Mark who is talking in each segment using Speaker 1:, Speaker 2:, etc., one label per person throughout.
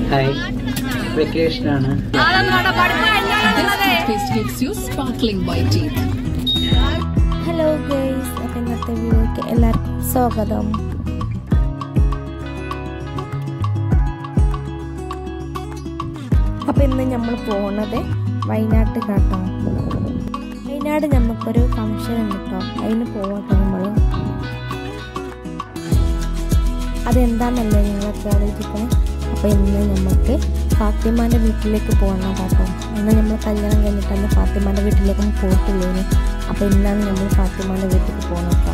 Speaker 1: Hi വെക്കേഷനാണ്
Speaker 2: This toothpaste gives you sparkling white teeth.
Speaker 3: Hello guys അപ്പം ഇന്നത്തെ വീഡിയോയ്ക്ക് എല്ലാവർക്കും സ്വാഗതം അപ്പം ഇന്ന് നമ്മൾ പോകുന്നത് വയനാട്ട് കാട്ടോ വയനാട് നമുക്കൊരു ഫങ്ഷൻ ഉണ്ട് കേട്ടോ അതിന് പോകട്ടോ നമ്മൾ അതെന്താണെന്നല്ലേ നിങ്ങളൊക്കെ ആലോചിക്കുന്നത് അപ്പോൾ ഇന്ന് നമുക്ക് ഫാത്തിമാൻ്റെ വീട്ടിലേക്ക് പോകണം കേട്ടോ അന്ന് നമ്മൾ കല്യാണം കഴിഞ്ഞിട്ട് അന്ന് ഫാത്തിമാൻ്റെ വീട്ടിലേക്കും പോയിട്ടില്ലേന് അപ്പോൾ ഇന്നാണ് നമ്മൾ ഫാത്തിമാൻ്റെ വീട്ടിലേക്ക് പോകണം കേട്ടോ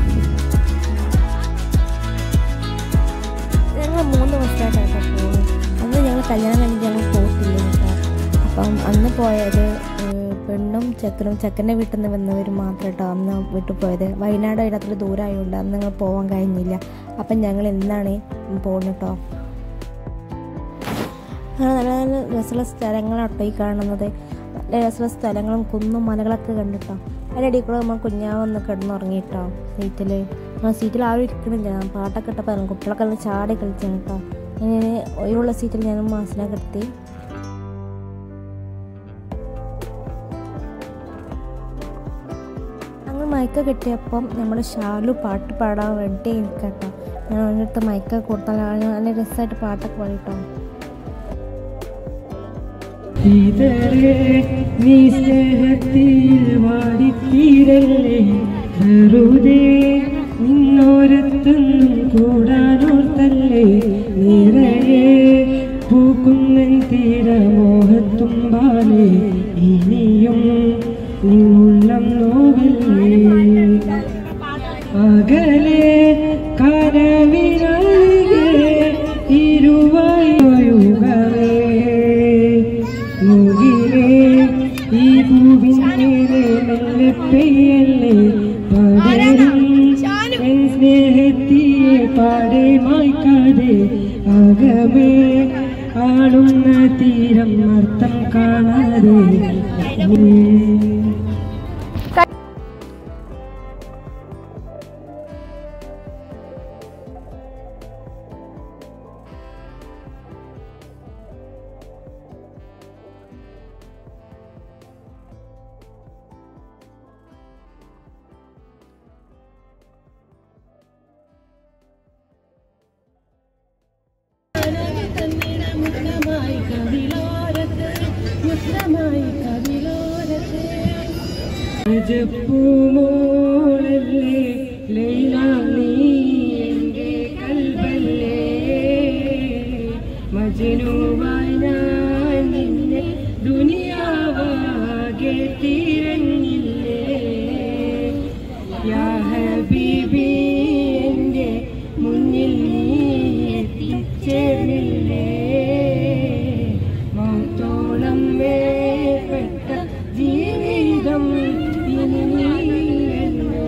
Speaker 3: ഞങ്ങൾ മൂന്ന് വർഷമായിട്ടാണ് പോകുന്നത് അന്ന് ഞങ്ങൾ കല്യാണം കഴിഞ്ഞിട്ട് ഞങ്ങൾ പോയിട്ടില്ല കേട്ടോ അപ്പം അന്ന് പോയത് ഏഹ്, പെണ്ണും ചെക്കനും ചെക്കൻ്റെ വീട്ടിൽ നിന്ന് വന്നവർ മാത്രം കേട്ടോ അന്ന് വീട്ടിൽ പോയത് വയനാട് അതിനകത്തൊരു ദൂരമായതുകൊണ്ട് അന്ന് ഞങ്ങൾ പോകാൻ കഴിഞ്ഞില്ല അപ്പം ഞങ്ങൾ എന്നാണ് പോകുന്നത് കേട്ടോ അങ്ങനെ നല്ല നല്ല രസമുള്ള സ്ഥലങ്ങളാട്ടോ ഈ കാണുന്നത് നല്ല രസമുള്ള സ്ഥലങ്ങളും കുന്നും മലകളൊക്കെ കണ്ടിട്ടോ അതിൻ്റെ ഇടയിൽ കൂടെ നമ്മൾ കുഞ്ഞാവൊന്ന് കിടന്നുറങ്ങിട്ടോ സീറ്റിൽ ആ സീറ്റിൽ ആരും ഇരിക്കണില്ല ഞാൻ പാട്ടൊക്കെ ഇട്ടപ്പോൾ കുട്ടികളൊക്കെ ഒന്ന് ചാടി കളിച്ചാണ് കേട്ടോ ഇങ്ങനെ ഒഴിവുള്ള സീറ്റിൽ ഞാൻ മാസിനെ കിടത്തി ഞങ്ങൾ മയക്ക കിട്ടിയപ്പം നമ്മുടെ ഷാലു പാട്ട് പാടാൻ റെഡി നിൽക്കട്ടോ ഞാൻ അവൻ്റെ അടുത്ത് മയക്ക കൊടുത്താൽ നല്ല രസമായിട്ട് പാട്ടൊക്കെ പാടിട്ടോ
Speaker 4: ഇതരെ നീ സ്നേഹത്തിൽ വാടിത്തീരല്ലേ വെറുതെ നിന്നോരത്തൊന്നും കൂടാനോർത്തല്ലേ നിറയെ പൂക്കുന്നൻ തീരമോഹത്തുമ്പാലേ ഇനിയും നിന്നുള്ളം നോവല്ലേ അകലെ കരവിനഴകെ ഇരുവയുകവേ മുകിലേ ഈ ഭൂവിന്മേലെ മെല്ലെ പെയ്യല്ലേ പടരും എൻ സ്നേഹത്തിയെ പാടെ മായ്ക്കാതെ അകമേ ആളുന്ന തീരം അർത്ഥം കാണാതെ പൂമോളല്ലേ ലൈല നീ എൻ്റെ കൽബല്ലേ മജനുവായി ഞാൻ നിന്നെ ദുനിയാവാകെ തിരഞ്ഞില്ലേ യാ ഹബീബി എൻ്റെ മുന്നിൽ നീ എത്തിച്ചേർന്നില്ലേ മൗത്തോളം വേപ്പെട്ട ജീവിതം ഇനി നീയല്ലേ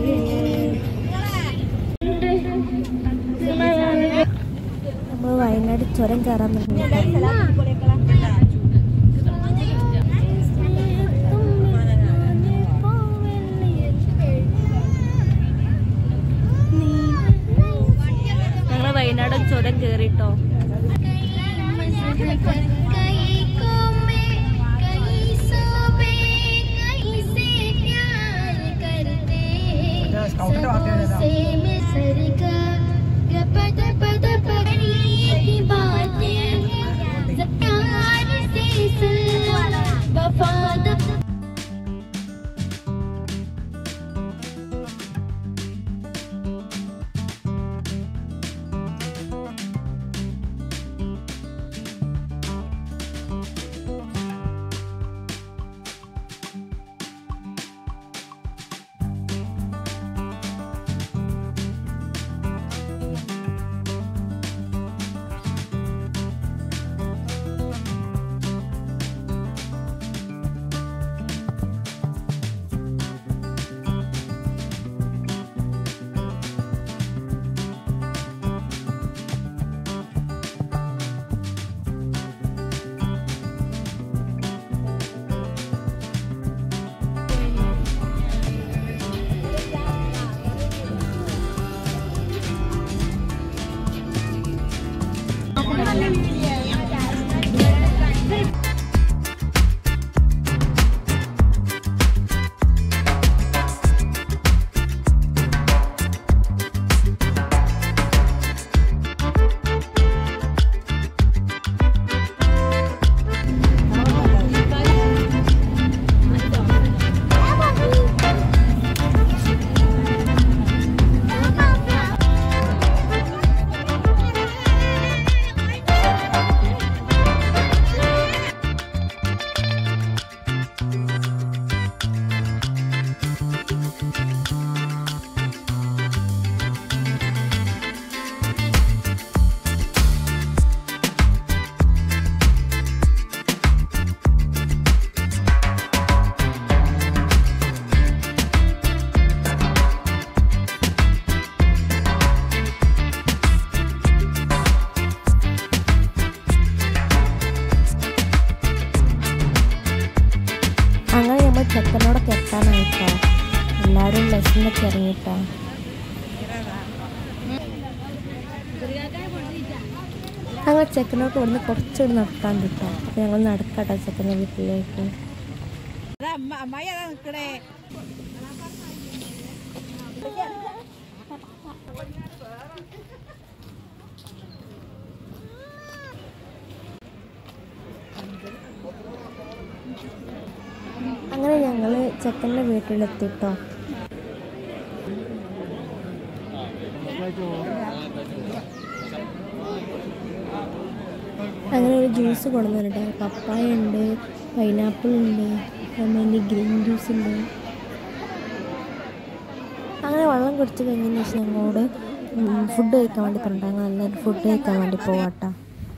Speaker 3: നമ്മൾ വയനാട് ചുരം കയറാൻ തുടങ്ങി ഞങ്ങൾ വയനാട് ചുരം കയറിട്ടോ
Speaker 5: कहीं को मैं कहीं सो पे कहीं से प्यार करते सबसे मैं सरगा गपद पद पगड़ी की बातें प्यार से सुन वफादार
Speaker 3: റോട്ടിലൊക്കെ ഇറങ്ങിയിട്ടാ ഞങ്ങൾ ചെക്കനൊക്കെ ഇവിടുന്ന് കുറച്ചുകൂടി നടക്കാൻ കിട്ടാം അപ്പോൾ ഞങ്ങൾ നടക്കട്ടെ ചെക്കൻ്റെ വീട്ടിലേക്ക് അങ്ങനെ ഞങ്ങൾ ചെക്കൻ്റെ വീട്ടിലെത്തിട്ടോ അങ്ങനെ ഒരു ജ്യൂസ് കൊണ്ടുവന്നിട്ട് പപ്പായ ഉണ്ട് പൈനാപ്പിൾ ഉണ്ട് അതുപോലെ ഗ്രീൻ ജ്യൂസ് ഉണ്ട് അങ്ങനെ വെള്ളം കുടിച്ച് കഴിഞ്ഞതിന് ശേഷം ഞങ്ങളോട് ഫുഡ് കഴിക്കാൻ വേണ്ടി പറഞ്ഞിട്ട് ഞങ്ങൾ എല്ലാവരും ഫുഡ് കഴിക്കാൻ വേണ്ടി പോവാട്ടോ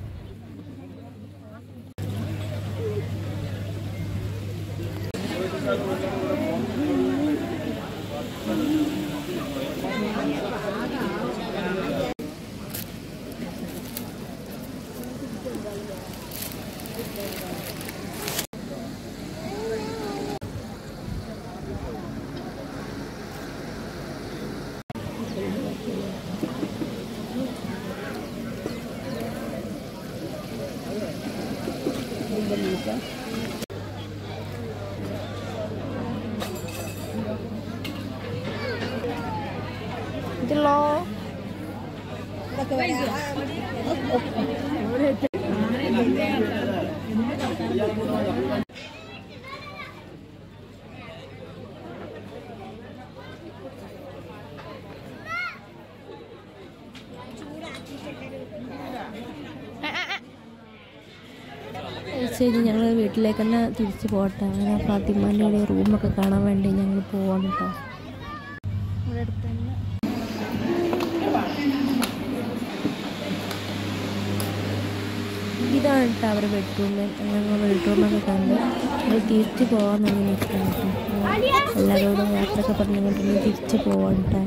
Speaker 3: ഇതിലോ ശരി ഞങ്ങൾ വീട്ടിലേക്ക് തന്നെ തിരിച്ചു പോകട്ടെ അങ്ങനെ ഫാത്തിമാൻ്റെ കൂടെ റൂമൊക്കെ കാണാൻ വേണ്ടി ഞങ്ങൾ പോവാണ് കേട്ടോ ഇവിടെ അടുത്ത് തന്നെ ഇതാണ് കേട്ടോ അവരുടെ ബെഡ്റൂം ഞങ്ങൾ ബെഡ്റൂമൊക്കെ കണ്ട് ഞങ്ങൾ തിരിച്ചു പോകാൻ വേണ്ടി നിൽക്കണം കേട്ടോ എല്ലാവരോടും യാത്രയൊക്കെ പറഞ്ഞുകൊണ്ട് തിരിച്ചു പോവാൻ കേട്ടോ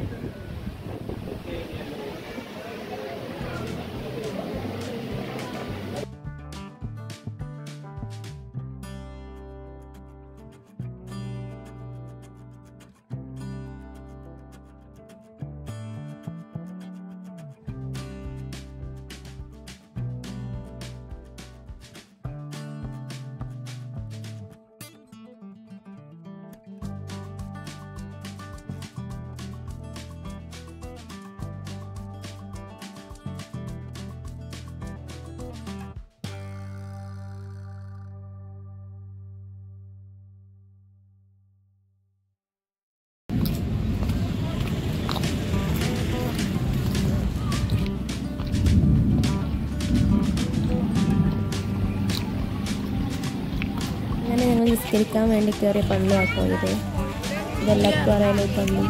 Speaker 3: അങ്ങനെ ഞങ്ങൾ നിസ്കരിക്കാൻ വേണ്ടി കയറിയ പള്ളി ആട്ടോ ഇത് ഇതെല്ലാവർക്കും അറിയാലോ ഈ പള്ളി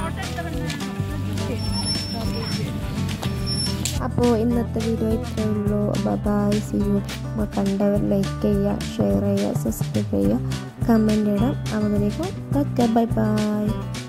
Speaker 3: അപ്പോൾ ഇന്നത്തെ വീഡിയോ ഇത്രയേ ഉള്ളൂ ബൈ സി യു കണ്ടവർ ലൈക്ക് ചെയ്യുക ഷെയർ ചെയ്യുക സബ്സ്ക്രൈബ് ചെയ്യുക കമൻറ്റ് ഇടാം അതുവരേക്കും ബൈ ബൈ